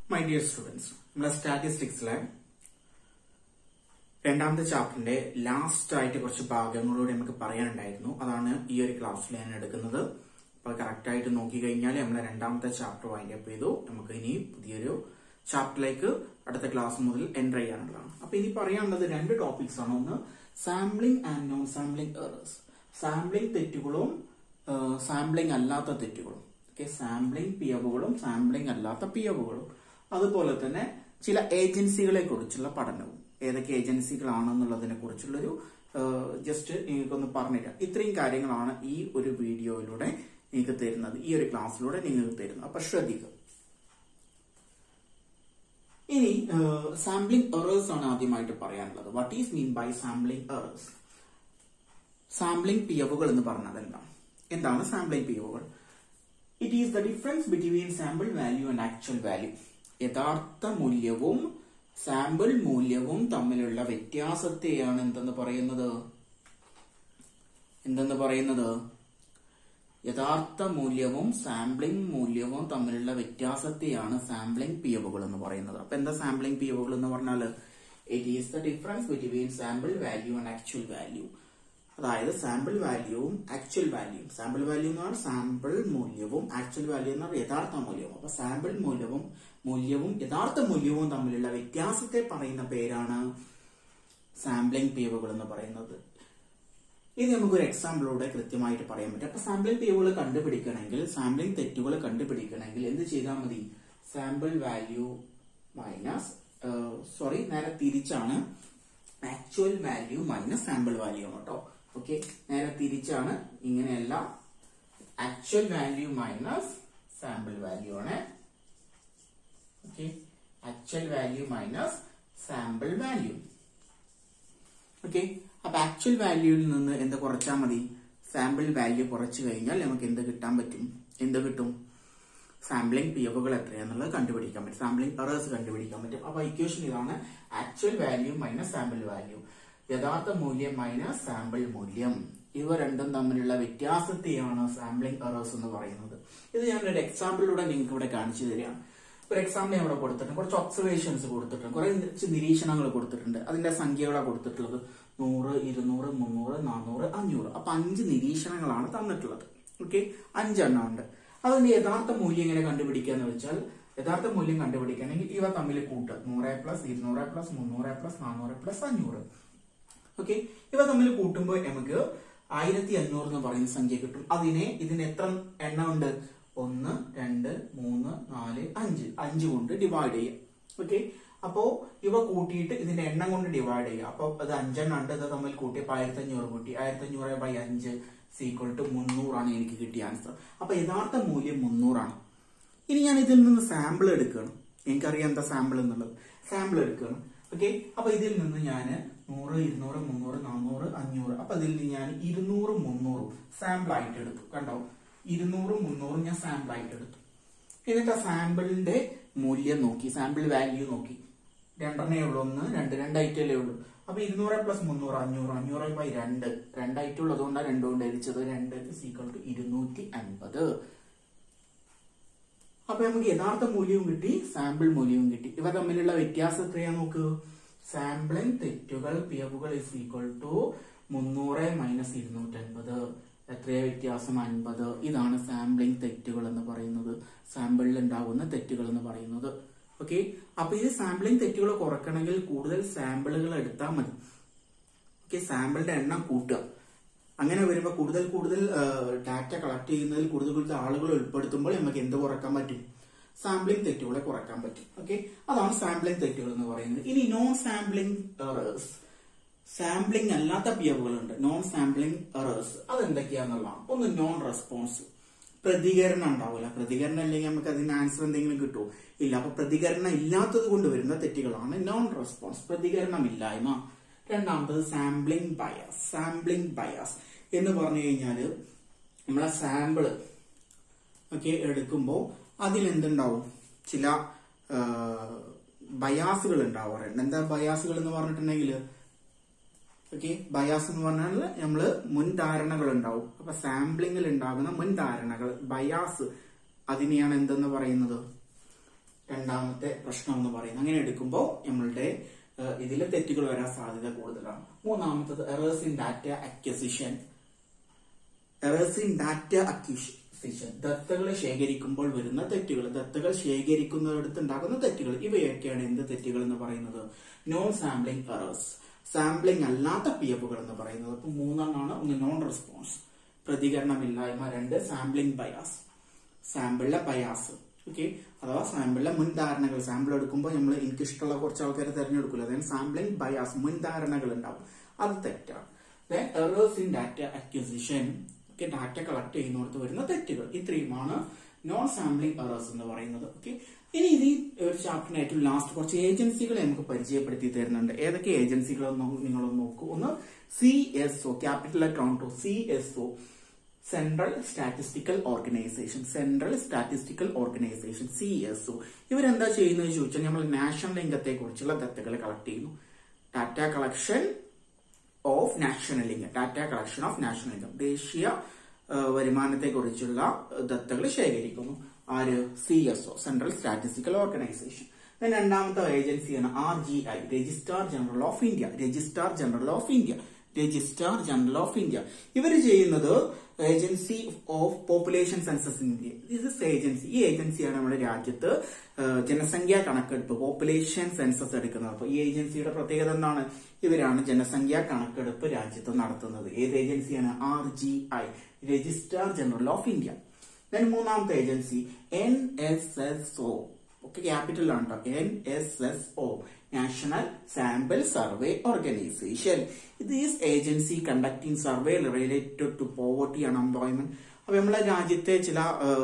my dear students നമ്മളെ സ്റ്റാറ്റിസ്റ്റിക്സിലെ രണ്ടാമത്തെ ചാപ്റ്ററിന്റെ last ആയിട്ട് കുറച്ച് ഭാഗങ്ങളോട് നമുക്ക് പറയാനുണ്ടായിരുന്നു അതാണ് ഈ ഒരു ക്ലാസ്സിൽ ഞാൻ എടുക്കുന്നത് അപ്പൊ കറക്റ്റ് ആയിട്ട് നോക്കി കഴിഞ്ഞാൽ നമ്മളെ രണ്ടാമത്തെ ചാപ്റ്റർ വൈൻഡ് അപ്പ് ചെയ്തു നമുക്ക് ഇനി പുതിയൊരു ചാപ്റ്ററിലേക്ക് അടുത്ത ക്ലാസ് മുതൽ എൻ്റർ ചെയ്യാനുള്ളതാണ് അപ്പൊ ഇനി പറയാനുള്ളത് രണ്ട് ടോപ്പിക്സ് ആണ് ഒന്ന് sampling and non sampling errors sampling തെറ്റുകളും സാമ്പിളിംഗ് അല്ലാത്ത തെറ്റുകളും ഓക്കെ സാമ്പിളിംഗ് പിയവുകളും സാമ്പിളിംഗ് അല്ലാത്ത പിയവുകളും അതുപോലെ തന്നെ ചില ഏജൻസികളെ കുറിച്ചുള്ള പഠനവും ഏതൊക്കെ ഏജൻസികളാണെന്നുള്ളതിനെ കുറിച്ചുള്ളൊരു ജസ്റ്റ് നിങ്ങൾക്കൊന്ന് പറഞ്ഞുതരാം ഇത്രയും കാര്യങ്ങളാണ് ഈ ഒരു വീഡിയോയിലൂടെ നിങ്ങൾക്ക് തരുന്നത് ഈ ഒരു ക്ലാസ്സിലൂടെ നിങ്ങൾക്ക് തരുന്നത് അപ്പൊ ശ്രദ്ധിക്കുക ഇനി സാമ്പിളിംഗ് എറേഴ്സ് ആണ് ആദ്യമായിട്ട് പറയാനുള്ളത് what is mean by sampling errors sampling പിയവുകൾ എന്ന് പറഞ്ഞാൽ എന്താണ് എന്താണ് സാമ്പിളിംഗ് പിയവുകൾ it is the difference between sample value and actual value യഥാർത്ഥ മൂല്യവും സാമ്പിൾ മൂല്യവും തമ്മിലുള്ള വ്യത്യാസത്തെയാണ് എന്തെന്ന് പറയുന്നത് എന്തെന്ന് പറയുന്നത് യഥാർത്ഥ മൂല്യവും സാമ്പിളിംഗ് മൂല്യവും തമ്മിലുള്ള വ്യത്യാസത്തെയാണ് സാമ്പിളിംഗ് പിയവുകൾ എന്ന് പറയുന്നത് അപ്പൊ എന്താ സാമ്പിളിംഗ് പിയവുകൾ എന്ന് പറഞ്ഞാൽ it is the difference between sample value and actual value അതായത് സാമ്പിൾ വാല്യൂവും ആക്ച്വൽ വാല്യൂവും സാമ്പിൾ വാല്യൂ എന്ന് പറഞ്ഞാൽ സാമ്പിൾ മൂല്യവും ആക്ച്വൽ വാല്യൂ എന്ന് പറഞ്ഞാൽ യഥാർത്ഥ മൂല്യവും അപ്പൊ സാമ്പിൾ മൂല്യവും മൂല്യവും യഥാർത്ഥ മൂല്യവും തമ്മിലുള്ള വ്യത്യാസത്തെ പറയുന്ന പേരാണ് സാമ്പിളിംഗ് പിയവുകൾ എന്ന് പറയുന്നത് ഇത് നമുക്കൊരു എക്സാമ്പിളോടെ കൃത്യമായിട്ട് പറയാൻ പറ്റും അപ്പൊ സാമ്പിളിംഗ് പിയവുകൾ കണ്ടുപിടിക്കണമെങ്കിൽ സാമ്പിളിംഗ് തെറ്റുകൾ കണ്ടുപിടിക്കണമെങ്കിൽ എന്ത് ചെയ്താൽ മതി സാമ്പിൾ വാല്യൂ മൈനസ് സോറി നേരെ തിരിച്ചാണ് actual value minus sample value ആണ് കേട്ടോ ഓക്കെ നേരെ തിരിച്ചാണ് ഇങ്ങനെയല്ല actual value minus sample value ആണ് okay actual value minus sample value okay അപ്പൊ ആക്ച്വൽ വാല്യൂവിൽ നിന്ന് എന്ത് കുറച്ചാൽ മതി സാമ്പിൾ വാല്യൂ കുറച്ചു കഴിഞ്ഞാൽ നമുക്ക് എന്ത് കിട്ടാൻ പറ്റും എന്ത് കിട്ടും സാമ്പിളിംഗ് പിയവുകൾ എത്രയാന്നുള്ളത് കണ്ടുപിടിക്കാൻ പറ്റും സാമ്പിളിംഗ് എറേഴ്സ് കണ്ടുപിടിക്കാൻ പറ്റും അപ്പൊ ഇക്വേഷൻ ഇതാണ് actual value minus sample value യഥാർത്ഥ മൂല്യം മൈനസ് സാമ്പിൾ മൂല്യം ഇവ രണ്ടും തമ്മിലുള്ള വ്യത്യാസത്തെയാണ് സാമ്പിളിംഗ് എറേഴ്സ് എന്ന് പറയുന്നത് ഇത് ഞാൻ ഒരു എക്സാമ്പിളിലൂടെ നിങ്ങൾക്ക് ഇവിടെ കാണിച്ചു തരികയാണ് ഒരു എക്സാമ്പിൾ ഞാൻ ഇവിടെ കൊടുത്തിട്ടുണ്ട് കുറച്ച് ഒബ്സർവേഷൻസ് കൊടുത്തിട്ടുണ്ട് കുറച്ച് നിരീക്ഷണങ്ങൾ കൊടുത്തിട്ടുണ്ട് അതിന്റെ സംഖ്യകളാണ് കൊടുത്തിട്ടുള്ളത് നൂറ് ഇരുന്നൂറ് മുന്നൂറ് നാനൂറ് അഞ്ഞൂറ് അപ്പൊ അഞ്ച് നിരീക്ഷണങ്ങളാണ് തന്നിട്ടുള്ളത് ഓക്കെ അഞ്ചെണ്ണം ഉണ്ട് അതിന്റെ യഥാർത്ഥ മൂല്യം എങ്ങനെ കണ്ടുപിടിക്കുക എന്ന് വെച്ചാൽ യഥാർത്ഥ മൂല്യം കണ്ടുപിടിക്കണമെങ്കിൽ ഇവ തമ്മിൽ കൂട്ടുക നൂറ് പ്ലസ് ഇരുന്നൂറ് പ്ലസ് മുന്നൂറ് പ്ലസ് നാനൂറ് പ്ലസ് അഞ്ഞൂറ് ഓക്കെ ഇവ തമ്മിൽ കൂട്ടുമ്പോൾ നമുക്ക് ആയിരത്തി അഞ്ഞൂറ് എന്ന് പറയുന്ന സംഖ്യ കിട്ടും അതിനെ ഇതിന് എത്ര എണ്ണം ഉണ്ട് ഒന്ന് രണ്ട് മൂന്ന് നാല് അഞ്ച് അഞ്ച് കൊണ്ട് ഡിവൈഡ് ചെയ്യാം ഓക്കെ അപ്പോ ഇവ കൂട്ടിയിട്ട് ഇതിന്റെ എണ്ണം കൊണ്ട് ഡിവൈഡ് ചെയ്യാം അപ്പൊ അത് അഞ്ചെണ്ണം ഉണ്ട് ഇത് തമ്മിൽ കൂട്ടിയപ്പോ ആയിരത്തി അഞ്ഞൂറ് കൂട്ടി ആയിരത്തി അഞ്ഞൂറ് ബൈ അഞ്ച് സീക്വൽ ടു മുന്നൂറാണ് എനിക്ക് കിട്ടിയ ആൻസർ അപ്പൊ യഥാർത്ഥ മൂല്യം മുന്നൂറാണ് ഇനി ഞാൻ ഇതിൽ നിന്ന് സാമ്പിൾ എടുക്കണം എനിക്കറിയാം എന്താ സാമ്പിൾ എന്നുള്ളത് സാമ്പിൾ എടുക്കണം ഓക്കെ അപ്പൊ ഇതിൽ നിന്ന് ഞാൻ നൂറ് ഇരുന്നൂറ് മുന്നൂറ് നാനൂറ് അഞ്ഞൂറ് അപ്പൊ ഇതിൽ നിന്ന് ഞാൻ ഇരുന്നൂറ് മുന്നൂറും സാമ്പിൾ ആയിട്ട് എടുത്തു കണ്ടോ ഇരുന്നൂറും മുന്നൂറും ഞാൻ സാമ്പിൾ ആയിട്ട് എടുത്തു എന്നിട്ട് ആ സാമ്പിളിന്റെ മൂല്യം നോക്കി സാമ്പിൾ വാല്യൂ നോക്കി രണ്ടെണ്ണേ ഉള്ളൂ ഒന്ന് രണ്ട് രണ്ടായിട്ടല്ലേ ഉള്ളൂ അപ്പൊ ഇരുന്നൂറ് പ്ലസ് മുന്നൂറ് അഞ്ഞൂറ് അഞ്ഞൂറ് ബൈ രണ്ട് രണ്ടായിട്ടുള്ളത് കൊണ്ടാണ് രണ്ട് കൊണ്ട് എരിച്ചത് രണ്ട് സീക്വൽ ടു ഇരുന്നൂറ്റി അൻപത് അപ്പൊ നമുക്ക് യഥാർത്ഥ മൂല്യവും കിട്ടി സാമ്പിൾ മൂല്യവും കിട്ടി ഇവ തമ്മിലുള്ള വ്യത്യാസം എത്രയാ നോക്ക് സാമ്പിളിംഗ് തെറ്റുകൾ പിയവുകൾ ഇസ് ഈക്വൽ ടു മുന്നൂറ് മൈനസ് ഇരുന്നൂറ്റി അൻപത് എത്രയാ വ്യത്യാസം അൻപത് ഇതാണ് സാമ്പിളിംഗ് തെറ്റുകൾ എന്ന് പറയുന്നത് സാമ്പിളിൽ ഉണ്ടാകുന്ന തെറ്റുകൾ എന്ന് പറയുന്നത് ഓക്കെ അപ്പൊ ഈ സാമ്പിളിംഗ് തെറ്റുകൾ കുറക്കണമെങ്കിൽ കൂടുതൽ സാമ്പിളുകൾ എടുത്താൽ മതി ഓക്കെ സാമ്പിളിന്റെ എണ്ണം കൂട്ടുക അങ്ങനെ വരുമ്പോൾ കൂടുതൽ കൂടുതൽ ഡാറ്റ കളക്ട് ചെയ്യുന്നതിൽ കൂടുതൽ കൂടുതൽ ആളുകൾ ഉൾപ്പെടുത്തുമ്പോൾ നമുക്ക് എന്ത് കുറക്കാൻ പറ്റും സാമ്പിളിംഗ് തെറ്റുകളെ കുറക്കാൻ പറ്റും ഓക്കെ അതാണ് സാമ്പിളിംഗ് തെറ്റുകൾ എന്ന് പറയുന്നത് ഇനി നോൺ സാമ്പിളിംഗ് എറേഴ്സ് സാമ്പിളിംഗ് അല്ലാത്ത പിയവുകളുണ്ട് നോൺ സാമ്പിളിംഗ് എറേഴ്സ് അതെന്തൊക്കെയാന്നുള്ളതാണ് ഒന്ന് നോൺ റെസ്പോൺസ് പ്രതികരണം ഉണ്ടാവില്ല പ്രതികരണം ഇല്ലെങ്കിൽ നമുക്ക് അതിന് ആൻസർ എന്തെങ്കിലും കിട്ടുമോ ഇല്ല അപ്പൊ പ്രതികരണം ഇല്ലാത്തത് കൊണ്ട് വരുന്ന തെറ്റുകളാണ് നോൺ റെസ്പോൺസ് പ്രതികരണമില്ലായ്മ രണ്ടാമത്തത് സാമ്പിളിംഗ് ബയാസ് സാമ്പിളിംഗ് ബയാസ് എന്ന് പറഞ്ഞു കഴിഞ്ഞാല് നമ്മളെ സാമ്പിള് ഒക്കെ എടുക്കുമ്പോൾ അതിൽ എന്തുണ്ടാവും ചില ബയാസുകൾ ഉണ്ടാവാറുണ്ട് എന്താ ബയാസുകൾ എന്ന് പറഞ്ഞിട്ടുണ്ടെങ്കിൽ ഓക്കെ ബയാസ് എന്ന് പറഞ്ഞാൽ നമ്മള് മുൻധാരണകൾ ഉണ്ടാവും അപ്പൊ സാമ്പിളിങ്ങിൽ ഉണ്ടാകുന്ന മുൻധാരണകൾ ബയാസ് അതിനെയാണ് എന്തെന്ന് പറയുന്നത് രണ്ടാമത്തെ പ്രശ്നം എന്ന് പറയുന്നത് അങ്ങനെ എടുക്കുമ്പോൾ നമ്മളുടെ ഇതിൽ തെറ്റുകൾ വരാൻ സാധ്യത കൂടുതലാണ് മൂന്നാമത്തത് errors in data acquisition errors in data acquisition ദത്തകൾ ശേഖരിക്കുമ്പോൾ വരുന്ന തെറ്റുകൾ ദത്തകൾ ശേഖരിക്കുന്നിടത്ത് ഉണ്ടാകുന്ന തെറ്റുകൾ ഇവയൊക്കെയാണ് എന്ത് തെറ്റുകൾ എന്ന് പറയുന്നത് നോൺ സാമ്പിളിംഗ് എറേഴ്സ് സാമ്പിളിംഗ് അല്ലാത്ത പിയപ്പുകൾ എന്ന് പറയുന്നത് അപ്പൊ മൂന്നെണ്ണമാണ് ഒന്ന് നോൺ റെസ്പോൺസ് പ്രതികരണമില്ലായ്മ രണ്ട് സാമ്പിളിംഗ് ബയാസ് സാമ്പിളിലെ ബയാസ് ഓക്കെ അഥവാ സാമ്പിളിലെ മുൻധാരണകൾ സാമ്പിൾ എടുക്കുമ്പോൾ നമ്മൾ എനിക്ക് ഇഷ്ടമുള്ള കുറച്ച് ആൾക്കാരെ തിരഞ്ഞെടുക്കില്ല അതായത് സാമ്പിളിംഗ് ബയാസ് മുൻധാരണകൾ ഉണ്ടാവും അത് തെറ്റാണ് എറേഴ്സ് ഇൻ ഡാറ്റ അക്വിസിഷൻ ഒക്കെ ഡാറ്റ കളക്ട് ചെയ്യുന്നിടത്ത് വരുന്ന തെറ്റുകൾ ഇത്രയുമാണ് നോൺ സാമ്പിളിംഗ് എറേഴ്സ് എന്ന് പറയുന്നത് ഓക്കെ ഇനി ഇത് ഒരു ചാപ്റ്ററിന് ഏറ്റവും ലാസ്റ്റ് കുറച്ച് ഏജൻസികളെ നമുക്ക് പരിചയപ്പെടുത്തി തരുന്നുണ്ട് ഏതൊക്കെ ഏജൻസികളെന്ന് നിങ്ങളൊന്ന് നോക്കൂ ഒന്ന് C S O capital account C S O central statistical organisation central statistical organisation C S O ഇവരെന്താ ചെയ്യുന്നത് ചോദിച്ചാൽ നമ്മൾ നാഷണൽ ഇൻകത്തെ കുറിച്ചുള്ള ദത്തകൾ കളക്ട് ചെയ്യുന്നു data collection of national income data collection of national income ദേശീയ വരുമാനത്തെ കുറിച്ചുള്ള ദത്തകൾ ശേഖരിക്കുന്നു ആര് C S O central statistical organisation രണ്ടാമത്തെ ഏജൻസിയാണ് R G I registrar general of India registrar general of India registrar general of India ഇവർ ചെയ്യുന്നത് agency of population census India this agency ഈ ഏജൻസിയാണ് നമ്മുടെ രാജ്യത്ത് ജനസംഖ്യാ കണക്കെടുപ്പ് പോപ്പുലേഷൻ സെൻസസ് എടുക്കുന്നത് അപ്പൊ ഈ ഏജൻസിയുടെ പ്രത്യേകത എന്താണ് ഇവരാണ് ജനസംഖ്യാ കണക്കെടുപ്പ് രാജ്യത്ത് നടത്തുന്നത് ഏത് ഏജൻസിയാണ് R G I registrar general of India then മൂന്നാമത്തെ agency N S S O ഒക്കെ ക്യാപിറ്റലാണ് കേട്ടോ N S S O national sample survey organisation these agency conducting survey related to poverty unemployment അപ്പൊ നമ്മളെ രാജ്യത്തെ ചില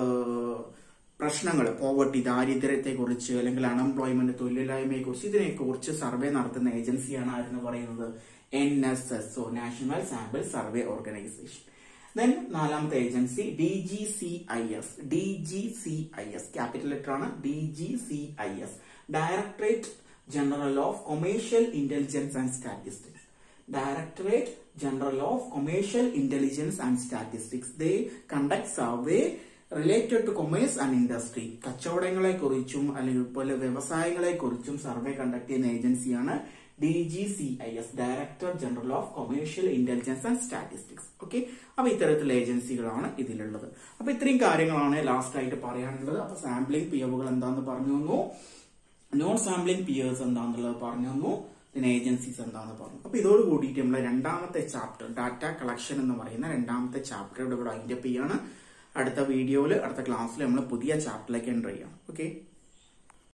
പ്രശ്നങ്ങൾ പോവർട്ടി ദാരിദ്ര്യത്തെ കുറിച്ച് അല്ലെങ്കിൽ അൺഎംപ്ലോയ്മെന്റ് തൊഴിലില്ലായ്മയെ കുറിച്ച് ഇതിനെ കുറിച്ച് സർവേ നടത്തുന്ന ഏജൻസിയാണ് ആരെന്ന് പറയുന്നത് N S S O national sample survey organisation then നാലാമത്തെ agency D G C I S D G C I S capital letter ആണ് D G C I S directorate general of commercial intelligence and statistics directorate general of commercial intelligence and statistics they conduct survey related to commerce and industry കച്ചവടങ്ങളെ കുറിച്ചും അല്ലെങ്കിൽ പോലെ വ്യവസായങ്ങളെ കുറിച്ചും survey conduct ചെയ്യുന്ന ഏജൻസിയാണ് D G C I S director general of commercial intelligence and statistics okay അപ്പൊ ഇത്തരത്തിലുള്ള ഏജൻസികളാണ് ഇതിലുള്ളത് അപ്പൊ ഇത്രയും കാര്യങ്ങളാണ് ലാസ്റ്റ് ആയിട്ട് പറയാനുള്ളത് അപ്പൊ സാമ്പിളിംഗ് പിയവുകൾ എന്താന്ന് പറഞ്ഞു തന്നു നോൺ സാമ്പിളിംഗ് പിയേഴ്സ് എന്താണെന്നുള്ളത് പറഞ്ഞു തന്നു പിന്നെ ഏജൻസീസ് എന്താണെന്ന് പറഞ്ഞു അപ്പൊ ഇതോട് കൂടിയിട്ട് നമ്മളെ രണ്ടാമത്തെ ചാപ്റ്റർ ഡാറ്റ കളക്ഷൻ എന്ന് പറയുന്ന രണ്ടാമത്തെ ചാപ്റ്റർ ഇവിടെ ഇവിടെ അതിന്റെ ചെയ്യാണ് അടുത്ത വീഡിയോയിൽ അടുത്ത ക്ലാസ്സിൽ നമ്മൾ പുതിയ ചാപ്റ്ററിലേക്ക് എൻ്റർ ചെയ്യാം ഓക്കെ